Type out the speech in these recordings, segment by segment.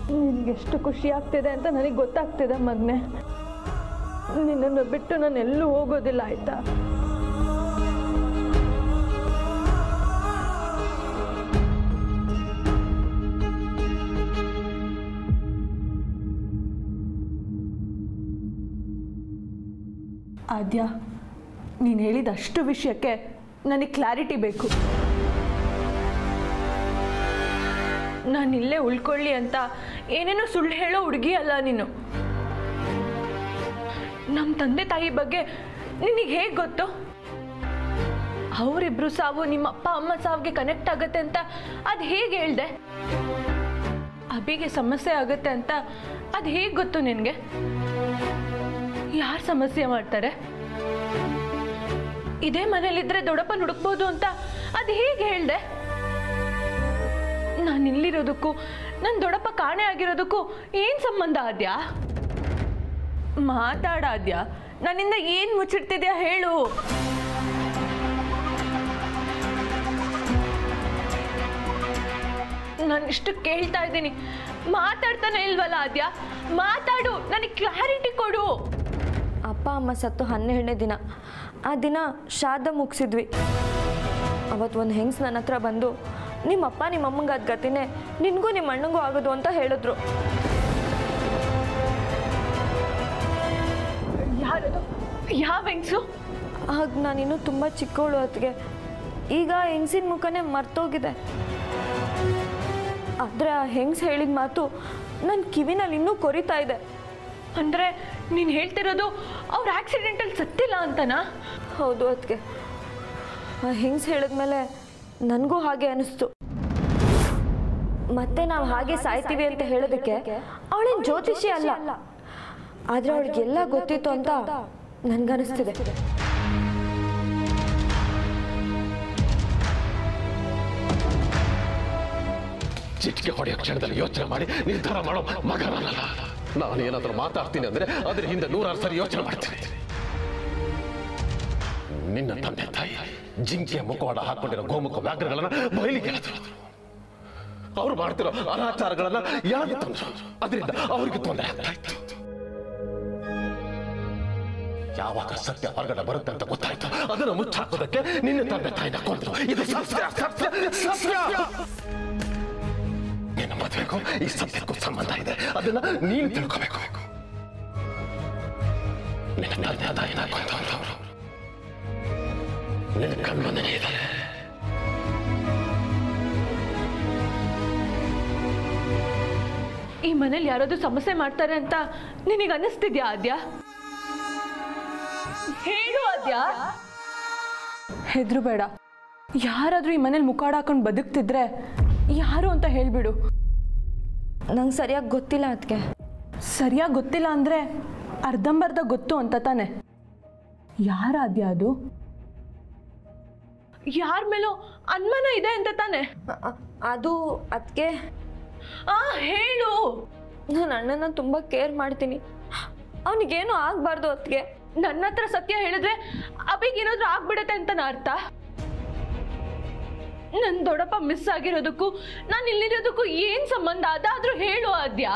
ನಿನಗೆಷ್ಟು ಖುಷಿ ಆಗ್ತಿದೆ ಅಂತ ನನಗೆ ಗೊತ್ತಾಗ್ತಿದೆ ಮಗನೆ ನಿನ್ನನ್ನು ಬಿಟ್ಟು ನಾನು ಎಲ್ಲೂ ಹೋಗೋದಿಲ್ಲ ಆಯ್ತಾ ಆದ್ಯ ನೀನು ಹೇಳಿದ ಅಷ್ಟು ವಿಷಯಕ್ಕೆ ನನಗೆ ಕ್ಲಾರಿಟಿ ಬೇಕು ನಾನು ಇಲ್ಲೇ ಉಳ್ಕೊಳ್ಳಿ ಅಂತ ಏನೇನೋ ಸುಳ್ಳು ಹೇಳೋ ಹುಡುಗಿ ಅಲ್ಲ ನೀನು ನಮ್ಮ ತಂದೆ ತಾಯಿ ಬಗ್ಗೆ ನಿನಗೆ ಹೇಗೆ ಗೊತ್ತು ಅವರಿಬ್ರು ಸಾವು ನಿಮ್ಮ ಅಪ್ಪ ಅಮ್ಮ ಸಾವಿಗೆ ಕನೆಕ್ಟ್ ಆಗುತ್ತೆ ಅಂತ ಅದು ಹೇಗೆ ಹೇಳ್ದೆ ಅಬಿಗೆ ಸಮಸ್ಯೆ ಆಗುತ್ತೆ ಅಂತ ಅದು ಹೇಗೆ ಗೊತ್ತು ನಿನಗೆ ಯಾರು ಸಮಸ್ಯೆ ಮಾಡ್ತಾರೆ ಇದೇ ಮನೇಲಿದ್ರೆ ದೊಡ್ಡಪ್ಪ ಹುಡುಕ್ಬೋದು ಅಂತ ಅದು ಹೇಗೆ ಹೇಳ್ದೆ ನಾನು ಇಲ್ಲಿರೋದಕ್ಕೂ ನನ್ನ ದೊಡ್ಡಪ್ಪ ಕಾಣೆ ಆಗಿರೋದಕ್ಕೂ ಏನು ಸಂಬಂಧ ಆದ್ಯಾ ಮಾತಾಡಾದ್ಯಾ ನನ್ನಿಂದ ಏನು ಮುಚ್ಚಿಡ್ತಿದ್ಯಾ ಹೇಳು ನಾನು ಇಷ್ಟು ಕೇಳ್ತಾ ಇದ್ದೀನಿ ಮಾತಾಡ್ತಾನೆ ಇಲ್ವಲ್ಲ ಆದ್ಯಾ ಮಾತಾಡು ನನಗೆ ಕ್ಲಾರಿಟಿ ಕೊಡು ಅಪ್ಪ ಅಮ್ಮ ಸತ್ತು ಹನ್ನೆರಡನೇ ದಿನ ಆ ದಿನ ಶ್ರಾದ್ದ ಮುಗಿಸಿದ್ವಿ ಅವತ್ತು ಒಂದು ಹೆಂಗ್ಸ್ ನನ್ನ ಹತ್ರ ಬಂದು ನಿಮ್ಮಪ್ಪ ನಿಮ್ಮ ಅಮ್ಮಂಗೆ ಅದು ಗತಿನೇ ನಿನಗೂ ನಿಮ್ಮ ಅಣ್ಣಂಗೂ ಆಗೋದು ಅಂತ ಹೇಳಿದ್ರು ಯಾರದು ಯಾವ ಹೆಂಗ್ಸು ಆಗ ನಾನಿನ್ನೂ ತುಂಬ ಚಿಕ್ಕವಳು ಹೊತ್ತಿಗೆ ಈಗ ಹೆಂಗ್ಸಿನ ಮುಖನೇ ಮರ್ತೋಗಿದೆ ಆದರೆ ಆ ಹೆಂಗ್ಸ್ ಹೇಳಿದ ಮಾತು ನನ್ನ ಕಿವಿನಲ್ಲಿ ಇನ್ನೂ ಕೊರಿತಾ ಇದೆ ಅಂದ್ರೆ ನೀನು ಹೇಳ್ತಿರೋದು ಅವ್ರ ಆಕ್ಸಿಡೆಂಟಲ್ಲಿ ಸತ್ತಿಲ್ಲ ಅಂತನಾ ಹೌದು ಅದಕ್ಕೆ ಆ ಹೆಂಗ್ಸ್ ಹೇಳಿದ್ಮೇಲೆ ನನಗೂ ಹಾಗೆ ಅನಿಸ್ತು ಮತ್ತೆ ನಾವು ಹಾಗೆ ಸಾಯ್ತೀವಿ ಅಂತ ಹೇಳೋದಕ್ಕೆ ಅವಳೇನು ಜ್ಯೋತಿಷಿ ಅಲ್ಲ ಆದರೆ ಅವಳಿಗೆಲ್ಲ ಗೊತ್ತಿತ್ತು ಅಂತ ನನ್ಗನಿಸ್ತಿದೆ ಚಿಟಿಕೆ ಹೊಡೆಯೋ ಕ್ಷಣದಲ್ಲಿ ಯೋಚನೆ ಮಾಡಿ ನಿರ್ಧಾರ ಮಾಡೋ ಮಗ ನಾನಲ್ಲ ನಾನು ಏನಾದರೂ ಮಾತಾಡ್ತೀನಿ ಅಂದ್ರೆ ಅದ್ರ ಹಿಂದೆ ನೂರಾರು ಸರಿ ಯೋಚನೆ ಮಾಡ್ತೀನಿ ನಿನ್ನ ತಂದೆ ತಾಯಿ ಜಿಂಕೆಯ ಮುಖವಾಡ ಹಾಕೊಂಡಿರೋ ಗೋಮುಖ ವ್ಯಾಘ್ರಗಳನ್ನ ಬಯಲಿಗೆ ಎಳೆದ್ರು ಅವ್ರು ಮಾಡ್ತಿರೋ ಅನಾಚಾರಗಳನ್ನ ಯಾಕೆ ತಂದ್ರು ಅದರಿಂದ ಅವರಿಗೆ ತೊಂದರೆ ಆಗ್ತಾ ಇತ್ತು ಯಾವಾಗ ಸತ್ಯ ಹೊರಗಡೆ ಬರುತ್ತೆ ಅಂತ ಗೊತ್ತಾಯ್ತು ಅದನ್ನು ಮುಚ್ಚಾಕೋದಕ್ಕೆ ನಿನ್ನ ತಂದೆ ತಾಯಿನ ಕೊಂದ್ರು ಇದು ಸತ್ಯ ಸತ್ಯ ಸತ್ಯ ನಿನ್ನ ಮದುವೆಗೂ ಈ ಸತ್ಯಕ್ಕೂ ಸಂಬಂಧ ಇದೆ ಅದನ್ನ ನೀನು ತಿಳ್ಕೋಬೇಕು ನಿನ್ನ ತಂದೆ ತಾಯಿನ ಕೊಂದವರು ನಿನ್ನ ಕಣ್ಮನೆ ಇದ್ದಾರೆ ಈ ಮನೇಲಿ ಯಾರಾದ್ರೂ ಸಮಸ್ಯೆ ಮಾಡ್ತಾರೆ ಅಂತ ನಿನಗೆ ಅನ್ನಿಸ್ತಿದ್ಯಾ ಆದ್ಯ ಹೇಳು ಆದ್ಯ ಹೆದ್ರು ಬೇಡ ಯಾರಾದ್ರೂ ಈ ಮನೇಲಿ ಮುಖಾಡ ಹಾಕೊಂಡು ಬದುಕ್ತಿದ್ರೆ ಯಾರು ಅಂತ ಹೇಳ್ಬಿಡು ನಂಗೆ ಸರಿಯಾಗಿ ಗೊತ್ತಿಲ್ಲ ಅದಕ್ಕೆ ಸರಿಯಾಗಿ ಗೊತ್ತಿಲ್ಲ ಅಂದ್ರೆ ಅರ್ಧಂಬರ್ಧ ಗೊತ್ತು ಅಂತ ತಾನೆ ಯಾರಾದ್ಯ ಅದು ಯಾರ ಮೇಲೂ ಅನುಮಾನ ಇದೆ ಅಂತ ತಾನೆ ಅದು ಅದಕ್ಕೆ ಆ ಹೇಳು ನಾನು ಅಣ್ಣನ ತುಂಬ ಕೇರ್ ಮಾಡ್ತೀನಿ ಅವನಿಗೇನು ಆಗಬಾರ್ದು ಅದಕ್ಕೆ ನನ್ನ ಹತ್ರ ಸತ್ಯ ಹೇಳಿದ್ರೆ ಅಬಿಗೇನಾದ್ರೂ ಆಗ್ಬಿಡತ್ತೆ ಅಂತ ಅರ್ಥ ನನ್ ದೊಡ್ಡಪ್ಪ ಮಿಸ್ ಆಗಿರೋದಕ್ಕೂ ನಾನು ಇಲ್ಲಿರೋದಕ್ಕೂ ಏನ್ ಸಂಬಂಧ ಅದಾದ್ರೂ ಹೇಳು ಆದ್ಯಾ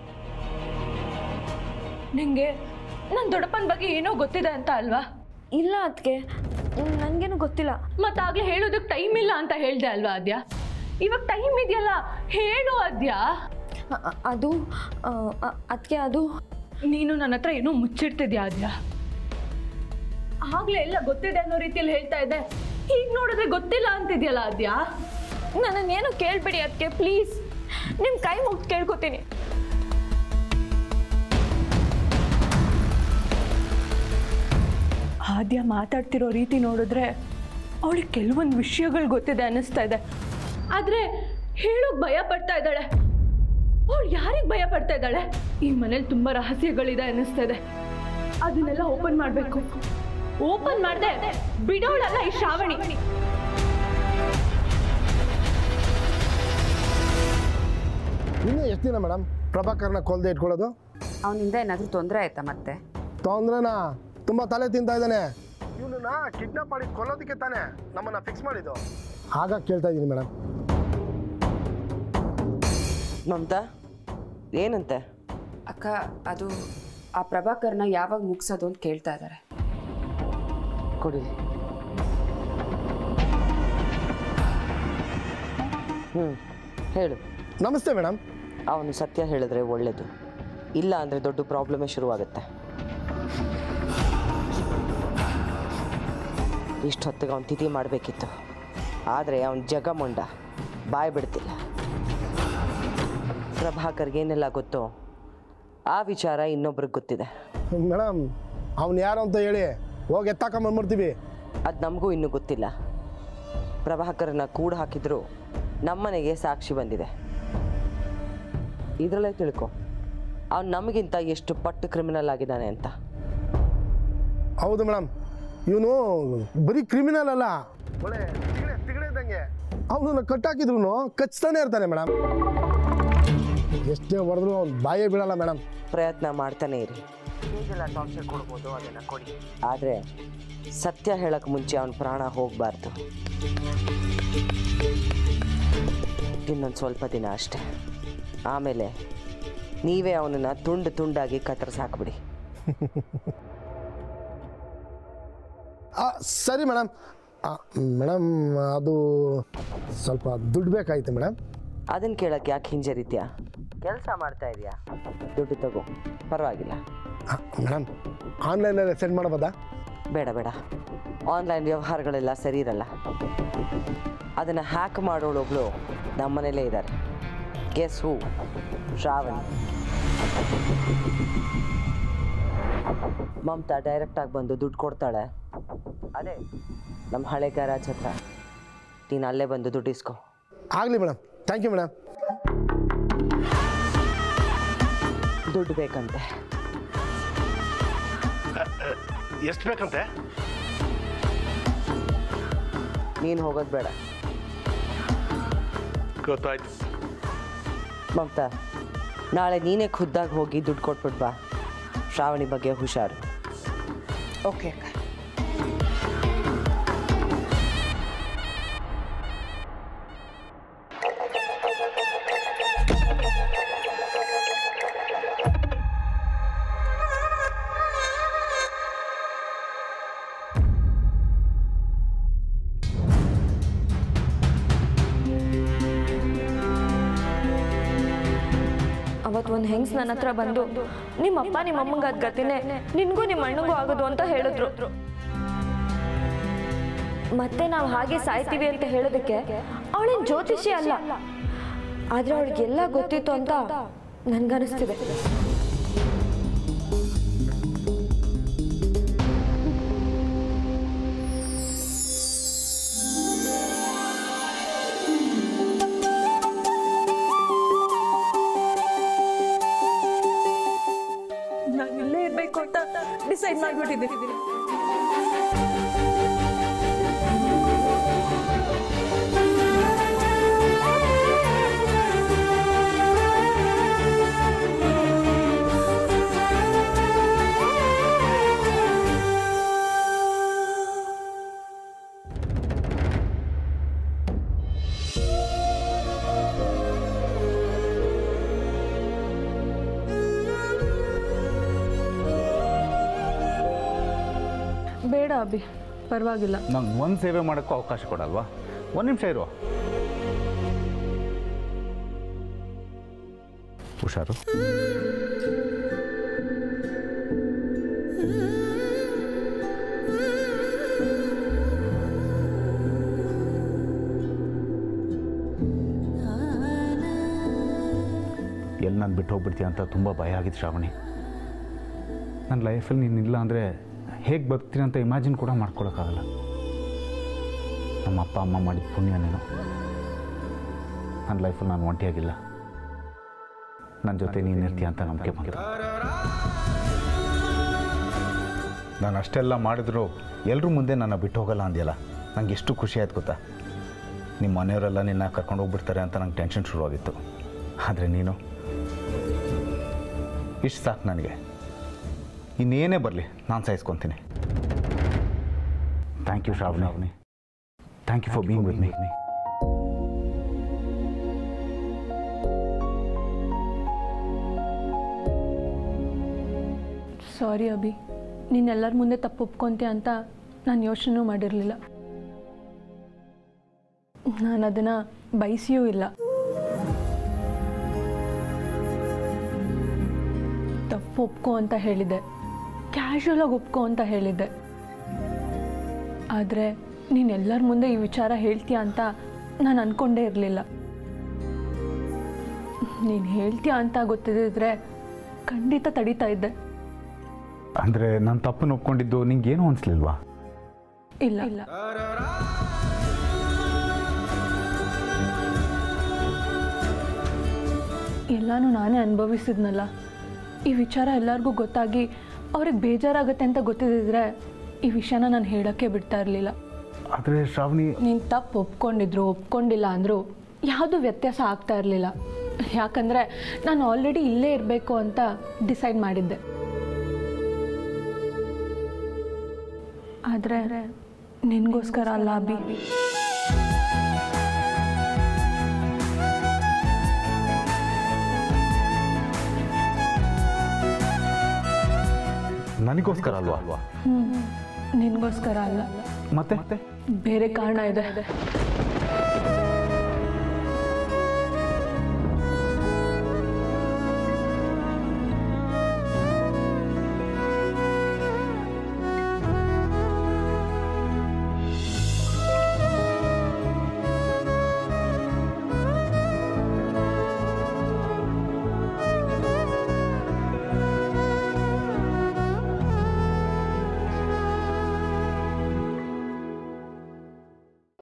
ನಿಂಗೆ ನನ್ ದೊಡ್ಡಪ್ಪನ ಬಗ್ಗೆ ಏನೋ ಗೊತ್ತಿದೆ ಅಂತ ಅಲ್ವಾ ಇಲ್ಲ ಅದಕ್ಕೆ ನನಗೇನು ಗೊತ್ತಿಲ್ಲ ಮತ್ತಾಗ್ಲೇ ಹೇಳೋದಕ್ಕೆ ಟೈಮ್ ಇಲ್ಲ ಅಂತ ಹೇಳ್ದೆ ಅಲ್ವಾ ಆದ್ಯ ಇವಾಗ ಟೈಮ್ ಇದೆಯಲ್ಲ ಹೇಳು ಆದ್ಯಾ ಅ- ಅ- ಅದು ಅದಕ್ಕೆ ಅದು ನೀನು ನನ್ನ ಹತ್ರ ಏನೋ ಮುಚ್ಚಿಡ್ತಿದ್ಯಾ ಆದ್ಯ ಆಗ್ಲೇ ಎಲ್ಲ ಗೊತ್ತಿದೆ ಅನ್ನೋ ರೀತಿಯಲ್ಲಿ ಹೇಳ್ತಾ ಇದ್ದೆ ಈಗ ನೋಡಿದ್ರೆ ಗೊತ್ತಿಲ್ಲ ಅಂತಿದ್ಯಲ್ಲ ಆದ್ಯಾ ನನ್ನನ್ನೇನು ಕೇಳ್ಬೇಡಿ ಅದಕ್ಕೆ ಪ್ಲೀಸ್ ನಿಮ್ಮ ಕೈ ಮುಗ್ದು ಕೇಳ್ಕೊತೀನಿ ಆದ್ಯ ಮಾತಾಡ್ತಿರೋ ರೀತಿ ನೋಡಿದ್ರೆ ಅವಳಿಗೆ ಕೆಲವೊಂದು ವಿಷಯಗಳು ಗೊತ್ತಿದೆ ಅನ್ನಿಸ್ತಾ ಇದೆ ಆದ್ರೆ ಹೇಳೋಕ್ ಭಯ ಪಡ್ತಾ ಇದ್ದಾಳೆ ಅವಳು ಯಾರಿಗೆ ಭಯ ಪಡ್ತಾ ಇದ್ದಾಳೆ ಈ ಮನೇಲಿ ತುಂಬಾ ರಹಸ್ಯಗಳಿದೆ ಅನ್ನಿಸ್ತಾ ಇದೆ ಅದನ್ನೆಲ್ಲ ಓಪನ್ ಮಾಡಬೇಕು ಓಪನ್ ಮಾಡ್ದೆ ಬಿಡೋಳಲ್ಲ ಈ ಶ್ರಾವಣಿ ಇನ್ನೂ ಎಷ್ಟು ದಿನ ಮೇಡಮ್ ಪ್ರಭಾಕರ್ನ ಕೊಲ್ದೆ ಇಟ್ಕೊಳ್ಳೋದು ಅವನಿಂದ ಏನಾದರೂ ತೊಂದರೆ ಆಯ್ತಾ ಮತ್ತೆ ತೊಂದ್ರೆನಾ ತುಂಬ ತಲೆ ತಿಂತಾ ಇದ್ದಾನೆ ಇವನನ್ನ ಕಿಡ್ನಾಪ್ ಮಾಡಿ ಕೊಲ್ಲೋದಕ್ಕೆ ತಾನೇ ನಮ್ಮನ್ನ ಫಿಕ್ಸ್ ಮಾಡಿದ್ದು ಹಾಗಾಗಿ ಕೇಳ್ತಾ ಇದ್ದೀನಿ ಮೇಡಮ್ ಮಮತಾ ಏನಂತೆ ಅಕ್ಕ ಅದು ಆ ಪ್ರಭಾಕರ್ನ ಯಾವಾಗ ಮುಗಿಸೋದು ಅಂತ ಕೇಳ್ತಾ ಇದ್ದಾರೆ ಕೊಡಿಲಿ ಹ್ಞೂ ಹೇಳು ನಮಸ್ತೆ ಮೇಡಮ್ ಅವನು ಸತ್ಯ ಹೇಳಿದ್ರೆ ಒಳ್ಳೇದು ಇಲ್ಲ ಅಂದರೆ ದೊಡ್ಡ ಪ್ರಾಬ್ಲಮೇ ಶುರುವಾಗುತ್ತೆ ಇಷ್ಟೊತ್ತಿಗೆ ಅವನು ತಿಥಿ ಮಾಡಬೇಕಿತ್ತು ಆದರೆ ಅವನ ಜಗಮೊಂಡ ಬಾಯ್ ಬಿಡ್ತಿಲ್ಲ ಪ್ರಭಾಕರ್ಗೆ ಏನೆಲ್ಲ ಗೊತ್ತೋ ಆ ವಿಚಾರ ಇನ್ನೊಬ್ರಿಗೆ ಗೊತ್ತಿದೆ ಮೇಡಮ್ ಅವ್ನು ಯಾರು ಅಂತ ಹೇಳಿ ಹೋಗಿ ಎತ್ತಾಕೊಂಬಂದ್ಬಿಡ್ತೀವಿ ಅದು ನಮಗೂ ಇನ್ನೂ ಗೊತ್ತಿಲ್ಲ ಪ್ರಭಾಕರನ್ನ ಕೂಡ ಹಾಕಿದ್ರು ನಮ್ಮನೆಗೆ ಸಾಕ್ಷಿ ಬಂದಿದೆ ಇದರಲ್ಲೇ ತಿಳ್ಕೊ ಅವ್ನು ನಮಗಿಂತ ಎಷ್ಟು ಪಟ್ಟು ಕ್ರಿಮಿನಲ್ ಆಗಿದ್ದಾನೆ ಅಂತ ಹೌದು ಮೇಡಮ್ ಇವನು ಬರೀ ಕ್ರಿಮಿನಲ್ ಅಲ್ಲ ಒಳ್ಳೆ ತಿಗಡೆ ತಿಗಡೆ ಇದ್ದಂಗೆ ಅವನನ್ನ ಕಟ್ಟಾಕಿದ್ರು ಕಚ್ತಾನೆ ಇರ್ತಾನೆ ಮೇಡಮ್ ಎಷ್ಟೇ ಹೊಡೆದ್ರು ಅವ್ನು ಬಾಯೇ ಬೀಳಲ್ಲ ಮೇಡಮ್ ಪ್ರಯತ್ನ ಮಾಡ್ತಾನೆ ಇರಿ ಹೇಗೆಲ್ಲ ಟಾರ್ಚರ್ ಕೊಡ್ಬೋದು ಅದನ್ನು ಕೊಡಿ ಆದರೆ ಸತ್ಯ ಹೇಳಕ್ಕೆ ಮುಂಚೆ ಅವನ ಪ್ರಾಣ ಹೋಗಬಾರ್ದು ಇನ್ನೊಂದು ಸ್ವಲ್ಪ ದಿನ ಅಷ್ಟೆ ಆಮೇಲೆ ನೀವೇ ಅವನನ್ನು ತುಂಡು ತುಂಡಾಗಿ ಕತ್ತರಿಸಿ ಹಾಕ್ಬಿಡಿ ಆ, ಸರಿ ಮೇಡಮ್ ಮೇಡಮ್ ಅದು ಸ್ವಲ್ಪ ದುಡ್ಡು ಬೇಕಾಯ್ತು ಮೇಡಮ್ ಅದನ್ನು ಕೇಳಕ್ಕೆ ಯಾಕೆ ಹಿಂಜರಿತ್ಯಾ ಕೆಲಸ ಮಾಡ್ತಾ ಇದೆಯಾ ದುಡ್ಡು ತಗೋ ಪರವಾಗಿಲ್ಲ ಮೇಡಮ್ ಆನ್ಲೈನಲ್ಲಿ ಸೆಂಡ್ ಮಾಡ್ಬೋದಾ ಬೇಡ ಬೇಡ ಆನ್ಲೈನ್ ವ್ಯವಹಾರಗಳೆಲ್ಲ ಸರಿ ಇರಲ್ಲ ಅದನ್ನು ಹ್ಯಾಕ್ ಮಾಡೋಳೊಬ್ಳು ನಮ್ಮ ಮನೇಲೇ ಇದ್ದಾರೆ ಗೆಸ್ ಹೂ ಶ್ರಾವಣಿ ಮಮತಾ ಡೈರೆಕ್ಟಾಗಿ ಬಂದು ದುಡ್ಡು ಕೊಡ್ತಾಳೆ ಅದೇ ನಮ್ಮ ಹಳೆ ಗ್ಯಾರಾಜ್ ಹತ್ರ ನೀನು ಅಲ್ಲೇ ಬಂದು ದುಡ್ಡು ಇಸ್ಕೊ ಆಗಲಿ ಮೇಡಮ್ ಥ್ಯಾಂಕ್ ಯು ಮೇಡಮ್ ದುಡ್ಡು ಬೇಕಂತೆ ಎಷ್ಟು ಬೇಕಂತೆ ನೀನು ಹೋಗೋದು ಬೇಡ ಗೊತ್ತಾಯ್ತು ಮಮತಾ ನಾಳೆ ನೀನೇ ಖುದ್ದಾಗಿ ಹೋಗಿ ದುಡ್ಡು ಕೊಟ್ಬಿಟ್ಟು ಬಾ ಶ್ರಾವಣಿ ಬಗ್ಗೆ ಹುಷಾರು ಓಕೆ ಅಕ್ಕ ಅವತ್ತು ಒಂದು ಹೆಂಗ್ಸ್ ನನ್ನ ಹತ್ರ ಬಂದು ನಿಮ್ಮಪ್ಪ ನಿಮ್ಮ ಅಮ್ಮಂಗೆ ಅದ್ ಗತಿನೇ ನಿನ್ಗೂ ನಿಮ್ಮ ಅಣ್ಣಂಗೂ ಆಗೋದು ಅಂತ ಹೇಳಿದ್ರು ಮತ್ತೆ ನಾವು ಹಾಗೆ ಸಾಯ್ತೀವಿ ಅಂತ ಹೇಳೋದಕ್ಕೆ ಅವಳೇನು ಜ್ಯೋತಿಷಿ ಅಲ್ಲ ಆದ್ರೆ ಅವಳಿಗೆಲ್ಲ ಗೊತ್ತಿತ್ತು ಅಂತ ನನ್ಗನಿಸ್ತಿದೆ ನಾನು ಇಲ್ಲೇ ಇರಬೇಕು ಅಂತ ಡಿಸೈಡ್ ಮಾಡಿಬಿಟ್ಟಿದ್ದೀನಿ ಬೇಡ ಅಭಿ ಪರವಾಗಿಲ್ಲ ನಂಗೆ ಒಂದು ಸೇವೆ ಮಾಡೋಕ್ಕೂ ಅವಕಾಶ ಕೊಡಲ್ವಾ ಒಂದು ನಿಮಿಷ ಇರು ಹುಷಾರು ಎಲ್ಲಿ ನಾನು ಬಿಟ್ಟು ಹೋಗ್ಬಿಡ್ತೀಯ ಅಂತ ತುಂಬ ಭಯ ಆಗಿತ್ತು ಶ್ರಾವಣಿ ನನ್ನ ಲೈಫಲ್ಲಿ ನೀನಿಲ್ಲ ಅಂದರೆ ಹೇಗೆ ಬರ್ತೀನಿ ಅಂತ ಇಮ್ಯಾಜಿನ್ ಕೂಡ ಮಾಡ್ಕೊಳಕ್ಕಾಗಲ್ಲ ನಮ್ಮ ಅಪ್ಪ ಅಮ್ಮ ಮಾಡಿದ ಪುಣ್ಯ ನೀನು ನನ್ನ ಲೈಫಲ್ಲಿ ನಾನು ಒಂಟಿಯಾಗಿಲ್ಲ ನನ್ನ ಜೊತೆ ನೀನು ಇರ್ತೀಯ ಅಂತ ನಂಬಿಕೆ ಬಂತು ನಾನು ಅಷ್ಟೆಲ್ಲ ಮಾಡಿದ್ರು ಎಲ್ಲರೂ ಮುಂದೆ ನನ್ನ ಬಿಟ್ಟು ಹೋಗಲ್ಲ ಅಂದ್ಯಲ್ಲ ನಂಗೆ ಎಷ್ಟು ಖುಷಿ ಆಯ್ತು ಗೊತ್ತಾ ನಿಮ್ಮ ಮನೆಯವರೆಲ್ಲ ನಿನ್ನ ಕರ್ಕೊಂಡು ಹೋಗ್ಬಿಡ್ತಾರೆ ಅಂತ ನಂಗೆ ಟೆನ್ಷನ್ ಶುರುವಾಗಿತ್ತು ಆದರೆ ನೀನು ಇಷ್ಟು ಸಾಕು ನನಗೆ ಇನ್ನೇನೇ ಬರಲಿ ನಾನು ಸಹಿಸ್ಕೊತೀನಿ thank you Shravani thank you for being with me sorry Abhi ನೀನೆಲ್ಲರ ಮುಂದೆ ತಪ್ಪು ಒಪ್ಕೊಂತೀಯ ಅಂತ ನಾನು ಯೋಚನೆ ಮಾಡಿರಲಿಲ್ಲ ನಾನು ಅದನ್ನು ಬಯಸಿಯೂ ಇಲ್ಲ ತಪ್ಪು ಒಪ್ಕೊ ಅಂತ ಹೇಳಿದ್ದೆ ಕ್ಯಾಶುವಲಾಗಿ ಒಪ್ಕೊ ಅಂತ ಹೇಳಿದ್ದೆ ಆದರೆ ನೀನು ಎಲ್ಲರ ಮುಂದೆ ಈ ವಿಚಾರ ಹೇಳ್ತೀಯ ಅಂತ ನಾನು ಅಂದ್ಕೊಂಡೇ ಇರಲಿಲ್ಲ ನೀನು ಹೇಳ್ತೀಯ ಅಂತ ಗೊತ್ತಿದ್ದಿದ್ರೆ ಖಂಡಿತ ತಡೀತಾ ಇದ್ದೆ ಅಂದರೆ ನಾನು ತಪ್ಪನ್ನು ಒಪ್ಕೊಂಡಿದ್ದು ನಿಂಗೇನು ಅನಿಸ್ಲಿಲ್ವಾ ಇಲ್ಲ ಇಲ್ಲ ಎಲ್ಲನೂ ನಾನೇ ಅನುಭವಿಸಿದ್ನಲ್ಲ ಈ ವಿಚಾರ ಎಲ್ಲರಿಗೂ ಗೊತ್ತಾಗಿ ಅವ್ರಿಗೆ ಬೇಜಾರಾಗುತ್ತೆ ಅಂತ ಗೊತ್ತಿದ್ದಿದ್ರೆ ಈ ವಿಷಯನ ನಾನು ಹೇಳೋಕ್ಕೆ ಬಿಡ್ತಾ ಇರಲಿಲ್ಲ ಆದರೆ ಶ್ರಾವಣಿ ನೀನು ತಪ್ಪು ಒಪ್ಕೊಂಡಿದ್ರು ಒಪ್ಕೊಂಡಿಲ್ಲ ಅಂದರೂ ಯಾವುದೂ ವ್ಯತ್ಯಾಸ ಆಗ್ತಾ ಇರಲಿಲ್ಲ ಯಾಕಂದರೆ ನಾನು ಆಲ್ರೆಡಿ ಇಲ್ಲೇ ಇರಬೇಕು ಅಂತ ಡಿಸೈಡ್ ಮಾಡಿದ್ದೆ ಆದರೆ ನಿನಗೋಸ್ಕರ ಅಲ್ಲ ಅಭಿ ನನಗೋಸ್ಕರ ಅಲ್ವಾ ನಿನಗೋಸ್ಕರ ಅಲ್ಲ ಮತ್ತೆ ಬೇರೆ ಕಾರಣ ಇದೆ